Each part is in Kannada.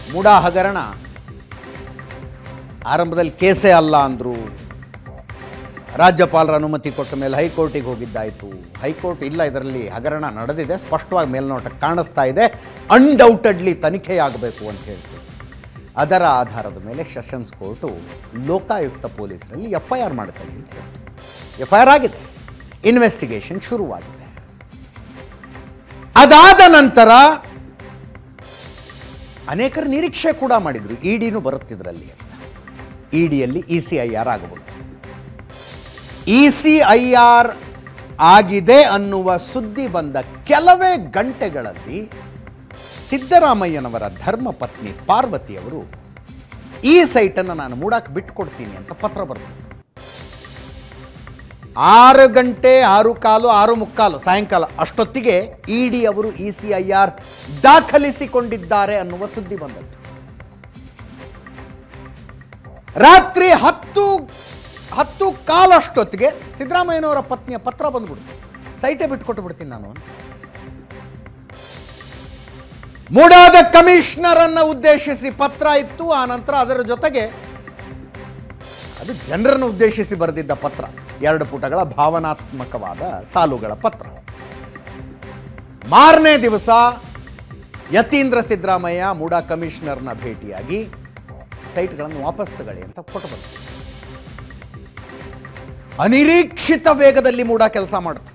ಮೂಡಾ ಹಗರಣ ಆರಂಭದಲ್ಲಿ ಕೇಸೇ ಅಲ್ಲ ಅಂದರು ರಾಜ್ಯಪಾಲರ ಅನುಮತಿ ಕೊಟ್ಟ ಮೇಲೆ ಹೈಕೋರ್ಟಿಗೆ ಹೋಗಿದ್ದಾಯಿತು ಹೈಕೋರ್ಟ್ ಇಲ್ಲ ಇದರಲ್ಲಿ ಹಗರಣ ನಡೆದಿದೆ ಸ್ಪಷ್ಟವಾಗಿ ಮೇಲ್ನೋಟಕ್ಕೆ ಕಾಣಿಸ್ತಾ ಇದೆ ಅನ್ಡೌಟೆಡ್ಲಿ ತನಿಖೆಯಾಗಬೇಕು ಅಂತ ಹೇಳ್ತು ಅದರ ಆಧಾರದ ಮೇಲೆ ಸೆಷನ್ಸ್ ಕೋರ್ಟು ಲೋಕಾಯುಕ್ತ ಪೊಲೀಸರಲ್ಲಿ ಎಫ್ ಐ ಆರ್ ಮಾಡ್ಕೊಳ್ಳಿ ಅಂತ ಹೇಳ್ತು ಎಫ್ ಐ ಆರ್ ಆಗಿದೆ ಇನ್ವೆಸ್ಟಿಗೇಷನ್ ಶುರುವಾಗಿದೆ ಅದಾದ ನಂತರ ಅನೇಕರು ನಿರೀಕ್ಷೆ ಕೂಡ ಮಾಡಿದರು ಇ ಡಿನೂ ಬರುತ್ತಿದ್ರಲ್ಲಿ ಅಂತ ಇ ಡಿಯಲ್ಲಿ ಇ ಸಿ ಐ ಆರ್ ಆಗಬಹುದು ಇ ಸಿ ಐ ಆರ್ ಆಗಿದೆ ಅನ್ನುವ ಸುದ್ದಿ ಬಂದ ಕೆಲವೇ ಗಂಟೆಗಳಲ್ಲಿ ಸಿದ್ದರಾಮಯ್ಯನವರ ಧರ್ಮಪತ್ನಿ ಪಾರ್ವತಿಯವರು ಈ ಸೈಟನ್ನು ನಾನು ಮೂಡಕ್ಕೆ ಬಿಟ್ಕೊಡ್ತೀನಿ ಅಂತ ಪತ್ರ ಬರೆದರು ಆರು ಗಂಟೆ ಆರು ಕಾಲು ಆರು ಮುಕ್ಕಾಲು ಸಾಯಂಕಾಲ ಅಷ್ಟೊತ್ತಿಗೆ ಇ ಡಿ ಅವರು ಇ ಸಿ ಐ ಆರ್ ದಾಖಲಿಸಿಕೊಂಡಿದ್ದಾರೆ ಅನ್ನುವ ಸುದ್ದಿ ಬಂದದ್ದು ರಾತ್ರಿ ಹತ್ತು ಹತ್ತು ಕಾಲಷ್ಟೊತ್ತಿಗೆ ಸಿದ್ದರಾಮಯ್ಯನವರ ಪತ್ನಿಯ ಪತ್ರ ಬಂದ್ಬಿಡ್ತು ಸೈಟೇ ಬಿಟ್ಕೊಟ್ಟು ಬಿಡ್ತೀನಿ ನಾನು ಅಂತ ಮೂಡಾದ ಕಮಿಷನರ್ ಅನ್ನ ಉದ್ದೇಶಿಸಿ ಪತ್ರ ಇತ್ತು ಆ ನಂತರ ಅದರ ಜೊತೆಗೆ ಅದು ಜನರನ್ನು ಉದ್ದೇಶಿಸಿ ಬರೆದಿದ್ದ ಪತ್ರ ಎರಡು ಪುಟಗಳ ಭಾವನಾತ್ಮಕವಾದ ಸಾಲುಗಳ ಪತ್ರ ಮಾರನೇ ದಿವಸ ಯತೀಂದ್ರ ಸಿದ್ದರಾಮಯ್ಯ ಮೂಡಾ ಕಮಿಷನರ್ನ ಭೇಟಿಯಾಗಿ ಸೈಟ್ಗಳನ್ನು ವಾಪಸ್ ತಗೊಳ್ಳಿ ಅಂತ ಕೊಟ್ಟು ಬಂದರು ಅನಿರೀಕ್ಷಿತ ವೇಗದಲ್ಲಿ ಮೂಡಾ ಕೆಲಸ ಮಾಡಿತು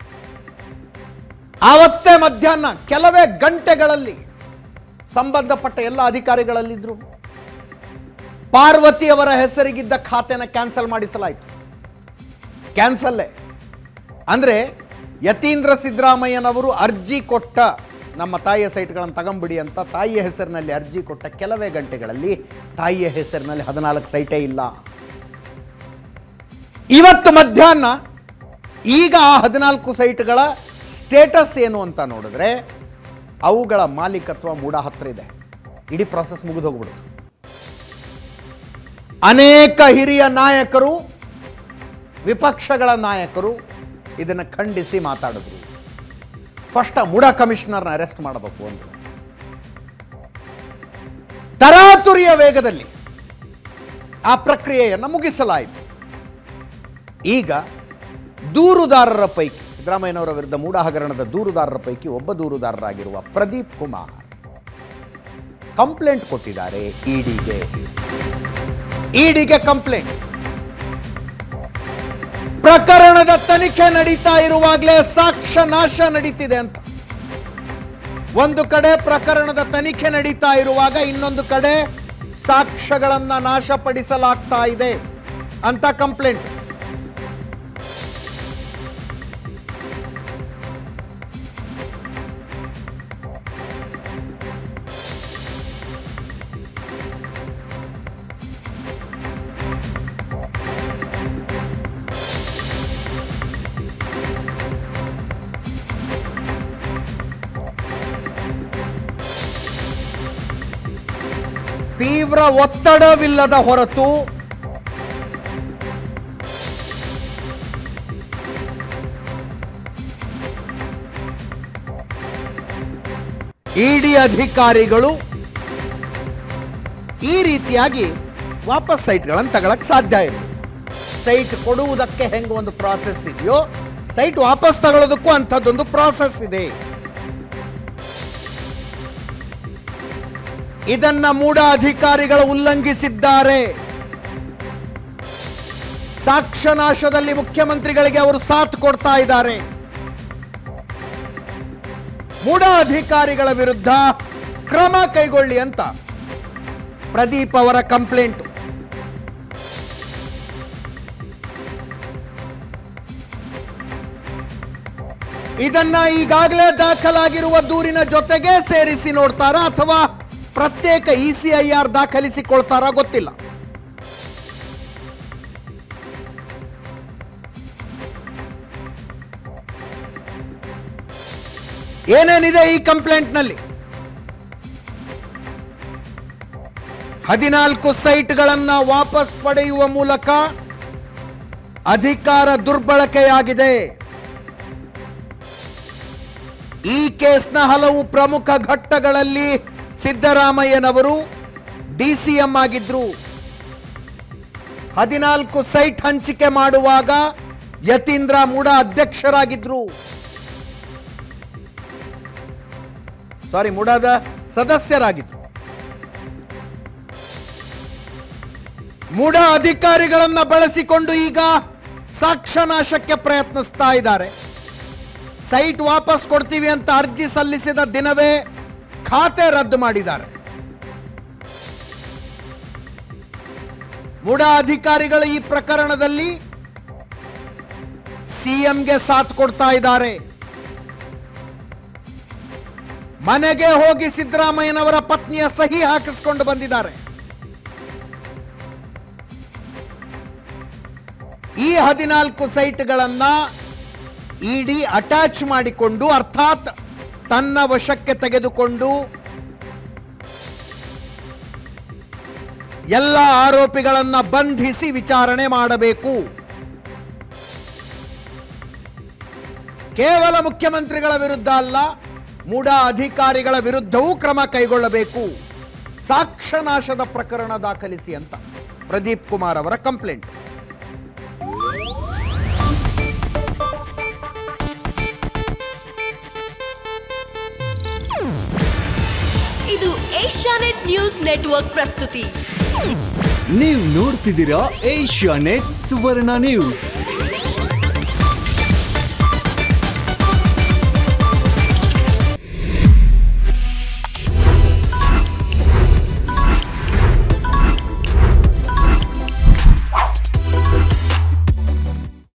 ಆವತ್ತೇ ಮಧ್ಯಾಹ್ನ ಕೆಲವೇ ಗಂಟೆಗಳಲ್ಲಿ ಸಂಬಂಧಪಟ್ಟ ಎಲ್ಲ ಅಧಿಕಾರಿಗಳಲ್ಲಿದ್ದರು ಪಾರ್ವತಿಯವರ ಹೆಸರಿಗಿದ್ದ ಖಾತೆನ ಕ್ಯಾನ್ಸಲ್ ಮಾಡಿಸಲಾಯಿತು ಕ್ಯಾನ್ಸಲ್ಲೇ ಅಂದರೆ ಯತೀಂದ್ರ ಸಿದ್ದರಾಮಯ್ಯನವರು ಅರ್ಜಿ ಕೊಟ್ಟ ನಮ್ಮ ತಾಯಿಯ ಸೈಟ್ಗಳನ್ನು ತಗೊಂಬಿಡಿ ಅಂತ ತಾಯಿಯ ಹೆಸರಿನಲ್ಲಿ ಅರ್ಜಿ ಕೊಟ್ಟ ಕೆಲವೇ ಗಂಟೆಗಳಲ್ಲಿ ತಾಯಿಯ ಹೆಸರಿನಲ್ಲಿ ಹದಿನಾಲ್ಕು ಸೈಟೇ ಇಲ್ಲ ಇವತ್ತು ಮಧ್ಯಾಹ್ನ ಈಗ ಆ ಹದಿನಾಲ್ಕು ಸೈಟ್ಗಳ ಸ್ಟೇಟಸ್ ಏನು ಅಂತ ನೋಡಿದ್ರೆ ಅವುಗಳ ಮಾಲೀಕತ್ವ ಮೂಡ ಹತ್ರ ಇದೆ ಇಡೀ ಪ್ರಾಸೆಸ್ ಮುಗಿದು ಹೋಗ್ಬಿಡ್ತು ಅನೇಕ ಹಿರಿಯ ನಾಯಕರು ವಿಪಕ್ಷಗಳ ನಾಯಕರು ಇದನ್ನು ಖಂಡಿಸಿ ಮಾತಾಡಿದ್ರು ಫಸ್ಟ್ ಆ ಮೂಡ ಕಮಿಷನರ್ನ ಅರೆಸ್ಟ್ ಮಾಡಬೇಕು ಅಂದರು ತರಾತುರಿಯ ವೇಗದಲ್ಲಿ ಆ ಪ್ರಕ್ರಿಯೆಯನ್ನು ಮುಗಿಸಲಾಯಿತು ಈಗ ದೂರುದಾರರ ಪೈಕಿ ಸಿದ್ದರಾಮಯ್ಯನವರ ವಿರುದ್ಧ ಮೂಡ ಹಗರಣದ ದೂರುದಾರರ ಪೈಕಿ ಒಬ್ಬ ದೂರುದಾರರಾಗಿರುವ ಪ್ರದೀಪ್ ಕುಮಾರ್ ಕಂಪ್ಲೇಂಟ್ ಕೊಟ್ಟಿದ್ದಾರೆ ಇಡಿಗೆ ಇಡಿಗೆ ಕಂಪ್ಲೇಂಟ್ ಪ್ರಕರಣದ ತನಿಖೆ ನಡೀತಾ ಇರುವಾಗಲೇ ಸಾಕ್ಷ್ಯ ನಾಶ ನಡೀತಿದೆ ಅಂತ ಒಂದು ಕಡೆ ಪ್ರಕರಣದ ತನಿಖೆ ನಡೀತಾ ಇರುವಾಗ ಇನ್ನೊಂದು ಕಡೆ ಸಾಕ್ಷ್ಯಗಳನ್ನ ನಾಶಪಡಿಸಲಾಗ್ತಾ ಇದೆ ಅಂತ ಕಂಪ್ಲೇಂಟ್ ತೀವ್ರ ಒತ್ತಡವಿಲ್ಲದ ಹೊರತು ಇಡಿ ಅಧಿಕಾರಿಗಳು ಈ ರೀತಿಯಾಗಿ ವಾಪಸ್ ಸೈಟ್ಗಳನ್ನು ತಗೊಳಕ್ ಸಾಧ್ಯ ಇಲ್ಲ ಸೈಟ್ ಕೊಡುವುದಕ್ಕೆ ಹೆಂಗೆ ಒಂದು ಪ್ರಾಸೆಸ್ ಇದೆಯೋ ಸೈಟ್ ವಾಪಸ್ ತಗೊಳ್ಳೋದಕ್ಕೂ ಅಂಥದ್ದೊಂದು ಪ್ರಾಸೆಸ್ ಇದೆ ಇದನ್ನ ಮೂಡ ಅಧಿಕಾರಿಗಳು ಉಲ್ಲಂಘಿಸಿದ್ದಾರೆ ಸಾಕ್ಷ್ಯನಾಶದಲ್ಲಿ ಮುಖ್ಯಮಂತ್ರಿಗಳಿಗೆ ಅವರು ಸಾಥ್ ಕೊಡ್ತಾ ಇದ್ದಾರೆ ಮೂಡ ಅಧಿಕಾರಿಗಳ ವಿರುದ್ಧ ಕ್ರಮ ಕೈಗೊಳ್ಳಿ ಅಂತ ಪ್ರದೀಪ್ ಅವರ ಕಂಪ್ಲೇಂಟ್ ಇದನ್ನ ಈಗಾಗಲೇ ದಾಖಲಾಗಿರುವ ದೂರಿನ ಜೊತೆಗೆ ಸೇರಿಸಿ ನೋಡ್ತಾರಾ ಅಥವಾ ಪ್ರತ್ಯೇಕ ಇ ಸಿ ಐ ಆರ್ ದಾಖಲಿಸಿಕೊಳ್ತಾರಾ ಗೊತ್ತಿಲ್ಲ ಏನೇನಿದೆ ಈ ಕಂಪ್ಲೇಂಟ್ನಲ್ಲಿ ಹದಿನಾಲ್ಕು ಸೈಟ್ಗಳನ್ನ ವಾಪಸ್ ಪಡೆಯುವ ಮೂಲಕ ಅಧಿಕಾರ ದುರ್ಬಳಕೆಯಾಗಿದೆ ಈ ಕೇಸ್ನ ಹಲವು ಪ್ರಮುಖ ಘಟ್ಟಗಳಲ್ಲಿ ಸಿದ್ದರಾಮಯ್ಯನವರು ಡಿ ಸಿ ಎಂ ಆಗಿದ್ರು ಹದಿನಾಲ್ಕು ಸೈಟ್ ಹಂಚಿಕೆ ಮಾಡುವಾಗ ಯತೀಂದ್ರ ಮೂಡ ಅಧ್ಯಕ್ಷರಾಗಿದ್ರು ಸಾರಿ ಮೂಡಾದ ಸದಸ್ಯರಾಗಿದ್ರು ಮೂಡ ಅಧಿಕಾರಿಗಳನ್ನ ಬಳಸಿಕೊಂಡು ಈಗ ಸಾಕ್ಷ್ಯನಾಶಕ್ಕೆ ಪ್ರಯತ್ನಿಸ್ತಾ ಇದ್ದಾರೆ ಸೈಟ್ ವಾಪಸ್ ಕೊಡ್ತೀವಿ ಅಂತ ಅರ್ಜಿ ಸಲ್ಲಿಸಿದ ದಿನವೇ ಖಾತೆ ರದ್ದು ಮಾಡಿದ್ದಾರೆ ಮೂಡ ಅಧಿಕಾರಿಗಳು ಈ ಪ್ರಕರಣದಲ್ಲಿ ಸಿಎಂಗೆ ಸಾಥ್ ಕೊಡ್ತಾ ಇದ್ದಾರೆ ಮನೆಗೆ ಹೋಗಿ ಸಿದ್ದರಾಮಯ್ಯನವರ ಪತ್ನಿಯ ಸಹಿ ಹಾಕಿಸ್ಕೊಂಡು ಬಂದಿದ್ದಾರೆ ಈ ಹದಿನಾಲ್ಕು ಸೈಟ್ಗಳನ್ನ ಇಡಿ ಅಟ್ಯಾಚ್ ಮಾಡಿಕೊಂಡು ಅರ್ಥಾತ್ ತನ್ನ ವಶಕ್ಕೆ ತೆಗೆದುಕೊಂಡು ಎಲ್ಲ ಆರೋಪಿಗಳನ್ನ ಬಂಧಿಸಿ ವಿಚಾರಣೆ ಮಾಡಬೇಕು ಕೇವಲ ಮುಖ್ಯಮಂತ್ರಿಗಳ ವಿರುದ್ಧ ಅಲ್ಲ ಮೂಡ ಅಧಿಕಾರಿಗಳ ವಿರುದ್ಧವೂ ಕ್ರಮ ಕೈಗೊಳ್ಳಬೇಕು ಸಾಕ್ಷ್ಯನಾಶದ ಪ್ರಕರಣ ದಾಖಲಿಸಿ ಅಂತ ಪ್ರದೀಪ್ ಕುಮಾರ್ ಅವರ ಕಂಪ್ಲೇಂಟ್ ಇದು ಏಷ್ಯಾನೆಟ್ ನ್ಯೂಸ್ ನೆಟ್ವರ್ಕ್ ಪ್ರಸ್ತುತಿ ನೀವು ನೋಡ್ತಿದ್ದೀರಾ ಏಷ್ಯಾ ನೆಟ್ ಸುವರ್ಣ ನ್ಯೂಸ್